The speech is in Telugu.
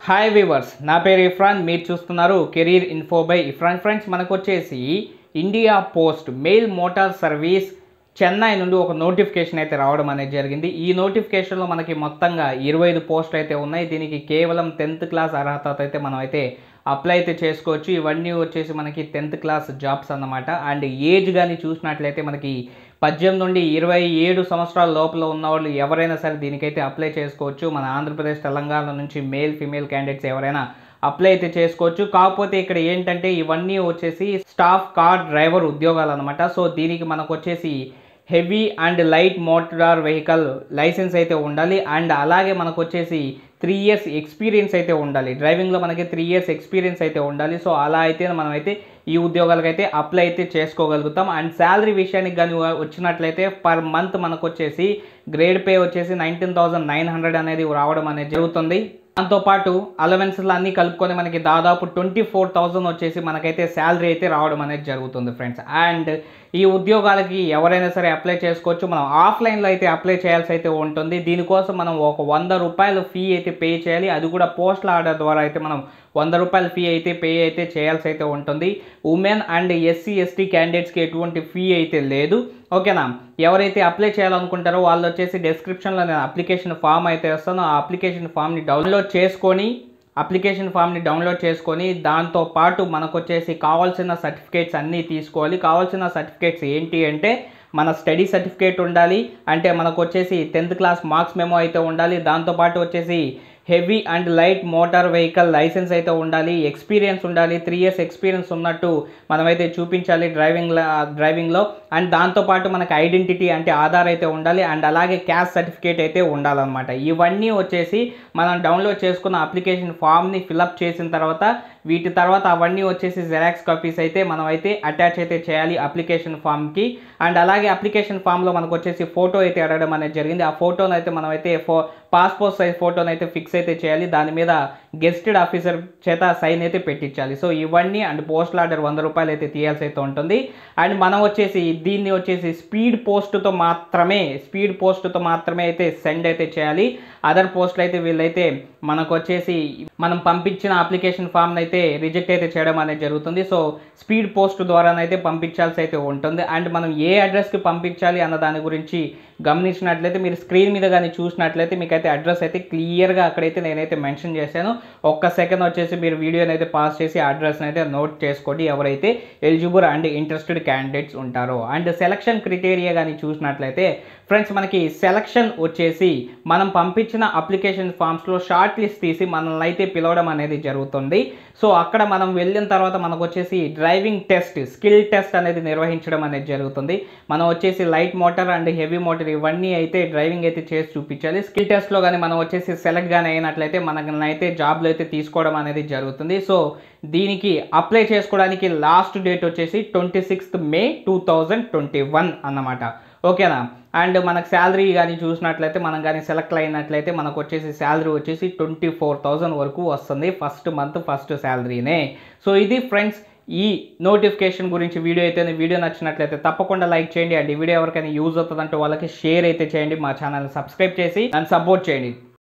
హాయ్ వీవర్స్ నా పేరు ఇఫ్రాన్ మీరు చూస్తున్నారు కెరీర్ ఇన్ఫో బై ఇఫ్రాన్ ఫ్రెండ్స్ మనకు వచ్చేసి India post mail motor service Chennai నుండి ఒక నోటిఫికేషన్ అయితే రావడం అనేది జరిగింది ఈ నోటిఫికేషన్లో మనకి మొత్తంగా ఇరవై ఐదు పోస్టులు అయితే ఉన్నాయి దీనికి కేవలం టెన్త్ క్లాస్ అర్హత అయితే మనం అయితే అప్లై అయితే చేసుకోవచ్చు ఇవన్నీ వచ్చేసి మనకి టెన్త్ క్లాస్ జాబ్స్ అన్నమాట అండ్ ఏజ్ కానీ చూసినట్లయితే మనకి పద్దెనిమిది నుండి ఇరవై ఏడు సంవత్సరాల లోపల ఉన్న వాళ్ళు ఎవరైనా సరే దీనికైతే అప్లై చేసుకోవచ్చు మన ఆంధ్రప్రదేశ్ తెలంగాణ నుంచి మేల్ ఫీమేల్ క్యాండిడేట్స్ ఎవరైనా అప్లై అయితే చేసుకోవచ్చు కాకపోతే ఇక్కడ ఏంటంటే ఇవన్నీ వచ్చేసి స్టాఫ్ కార్ డ్రైవర్ ఉద్యోగాలు అనమాట సో దీనికి మనకు వచ్చేసి heavy and light motor vehicle licence అయితే ఉండాలి అండ్ అలాగే మనకు వచ్చేసి త్రీ ఇయర్స్ ఎక్స్పీరియన్స్ అయితే ఉండాలి డ్రైవింగ్లో మనకి త్రీ ఇయర్స్ ఎక్స్పీరియన్స్ అయితే ఉండాలి సో అలా అయితే మనం అయితే ఈ ఉద్యోగాలకు అయితే అప్లై అయితే చేసుకోగలుగుతాం అండ్ శాలరీ విషయానికి కానీ వచ్చినట్లయితే పర్ మంత్ మనకు వచ్చేసి గ్రేడ్ పే వచ్చేసి నైన్టీన్ థౌసండ్ నైన్ హండ్రెడ్ అనేది రావడం అనేది జరుగుతుంది దాంతోపాటు అలవెన్స్లు అన్నీ కలుపుకొని మనకి దాదాపు ట్వంటీ ఫోర్ థౌజండ్ వచ్చేసి మనకైతే శాలరీ అయితే రావడం అనేది జరుగుతుంది ఫ్రెండ్స్ అండ్ ఈ ఉద్యోగాలకి ఎవరైనా సరే అప్లై చేసుకోవచ్చు మనం ఆఫ్లైన్లో అయితే అప్లై చేయాల్సి అయితే ఉంటుంది దీనికోసం మనం ఒక వంద రూపాయలు ఫీ అయితే పే చేయాలి అది కూడా పోస్టల్ ఆర్డర్ ద్వారా అయితే మనం వంద రూపాయల ఫీ అయితే పే అయితే చేయాల్సి అయితే ఉంటుంది ఉమెన్ అండ్ ఎస్సీ ఎస్టీ క్యాండిడేట్స్కి ఎటువంటి ఫీ అయితే లేదు ఓకేనా ఎవరైతే అప్లై చేయాలనుకుంటారో వాళ్ళు వచ్చేసి డిస్క్రిప్షన్లో నేను అప్లికేషన్ ఫామ్ అయితే వస్తాను ఆ అప్లికేషన్ ఫామ్ని డౌన్లోడ్ చేసుకొని అప్లికేషన్ ఫామ్ని డౌన్లోడ్ చేసుకొని దాంతో పాటు మనకు వచ్చేసి కావాల్సిన సర్టిఫికేట్స్ అన్నీ తీసుకోవాలి కావాల్సిన సర్టిఫికేట్స్ ఏంటి అంటే మన స్టడీ సర్టిఫికేట్ ఉండాలి అంటే మనకు వచ్చేసి టెన్త్ క్లాస్ మార్క్స్ మెమో అయితే ఉండాలి దాంతోపాటు వచ్చేసి heavy and light motor vehicle licence అయితే ఉండాలి ఎక్స్పీరియన్స్ ఉండాలి త్రీ ఇయర్స్ ఎక్స్పీరియన్స్ ఉన్నట్టు మనమైతే చూపించాలి డ్రైవింగ్ డ్రైవింగ్లో అండ్ దాంతోపాటు మనకి ఐడెంటిటీ అంటే ఆధార్ అయితే ఉండాలి అండ్ అలాగే క్యాస్ట్ సర్టిఫికేట్ అయితే ఉండాలన్నమాట ఇవన్నీ వచ్చేసి మనం డౌన్లోడ్ చేసుకున్న అప్లికేషన్ ఫామ్ని ఫిలప్ చేసిన తర్వాత వీటి తర్వాత అవన్నీ వచ్చేసి జెరాక్స్ కాపీస్ అయితే మనం అయితే అటాచ్ అయితే చేయాలి అప్లికేషన్ ఫామ్కి అండ్ అలాగే అప్లికేషన్ ఫామ్లో మనకు వచ్చేసి ఫోటో అయితే అడగడం అనేది జరిగింది ఆ ఫోటోను అయితే మనం అయితే ఫో పాస్పోర్ట్ సైజ్ ఫోటోని అయితే ఫిక్స్ అయితే చేయాలి దాని మీద గెస్టెడ్ ఆఫీసర్ చేత సైన్ అయితే పెట్టించాలి సో ఇవన్నీ అండ్ పోస్టల్ ఆర్డర్ వంద రూపాయలు అయితే తీయాల్సి అయితే ఉంటుంది అండ్ మనం వచ్చేసి దీన్ని వచ్చేసి స్పీడ్ పోస్ట్తో మాత్రమే స్పీడ్ పోస్ట్తో మాత్రమే అయితే సెండ్ అయితే చేయాలి అదర్ పోస్టులు అయితే వీళ్ళైతే మనకు వచ్చేసి మనం పంపించిన అప్లికేషన్ ఫామ్ని అయితే రిజెక్ట్ అయితే చేయడం అనేది జరుగుతుంది సో స్పీడ్ పోస్ట్ ద్వారానైతే పంపించాల్సి అయితే ఉంటుంది అండ్ మనం ఏ అడ్రస్కి పంపించాలి అన్న దాని గురించి గమనించినట్లయితే మీరు స్క్రీన్ మీద కానీ చూసినట్లయితే మీకు అయితే అడ్రస్ అయితే క్లియర్గా అక్కడైతే నేనైతే మెన్షన్ చేశాను ఒక్క సెకండ్ వచ్చేసి మీరు వీడియోని అయితే పాస్ చేసి అడ్రస్ని అయితే నోట్ చేసుకోండి ఎవరైతే ఎలిజిబుల్ అండ్ ఇంట్రెస్టెడ్ క్యాండిడేట్స్ ఉంటారో అండ్ సెలక్షన్ క్రిటేరియా కానీ చూసినట్లయితే ఫ్రెండ్స్ మనకి సెలక్షన్ వచ్చేసి మనం పంపించిన అప్లికేషన్ ఫామ్స్లో షార్ట్ లిస్ట్ తీసి మనల్ని అయితే పిలవడం అనేది జరుగుతుంది సో అక్కడ మనం వెళ్ళిన తర్వాత మనకు వచ్చేసి డ్రైవింగ్ టెస్ట్ స్కిల్ టెస్ట్ అనేది నిర్వహించడం అనేది జరుగుతుంది మనం వచ్చేసి light motor and heavy motor ఇవన్నీ అయితే డ్రైవింగ్ అయితే చేసి చూపించాలి స్కిల్ టెస్ట్లో కానీ మనం వచ్చేసి సెలెక్ట్ కానీ అయినట్లయితే మనకి అయితే జాబ్లో అయితే తీసుకోవడం అనేది జరుగుతుంది సో దీనికి అప్లై చేసుకోవడానికి లాస్ట్ డేట్ వచ్చేసి twenty sixth May two thousand twenty one అన్నమాట ఓకేనా అండ్ మనకు శాలరీ కానీ చూసినట్లయితే మనం కానీ సెలెక్ట్ అయినట్లయితే మనకు వచ్చేసి శాలరీ వచ్చేసి ట్వంటీ ఫోర్ థౌజండ్ వరకు వస్తుంది ఫస్ట్ మంత్ ఫస్ట్ శాలరీనే సో ఇది ఫ్రెండ్స్ ఈ నోటిఫికేషన్ గురించి వీడియో అయితే వీడియో నచ్చినట్లయితే తప్పకుండా లైక్ చేయండి అండ్ ఈ వీడియో ఎవరికైనా యూజ్ అవుతుందంటే వాళ్ళకి షేర్ అయితే చేయండి మా ఛానల్ని సబ్స్క్రైబ్ చేసి అండ్ సపోర్ట్ చేయండి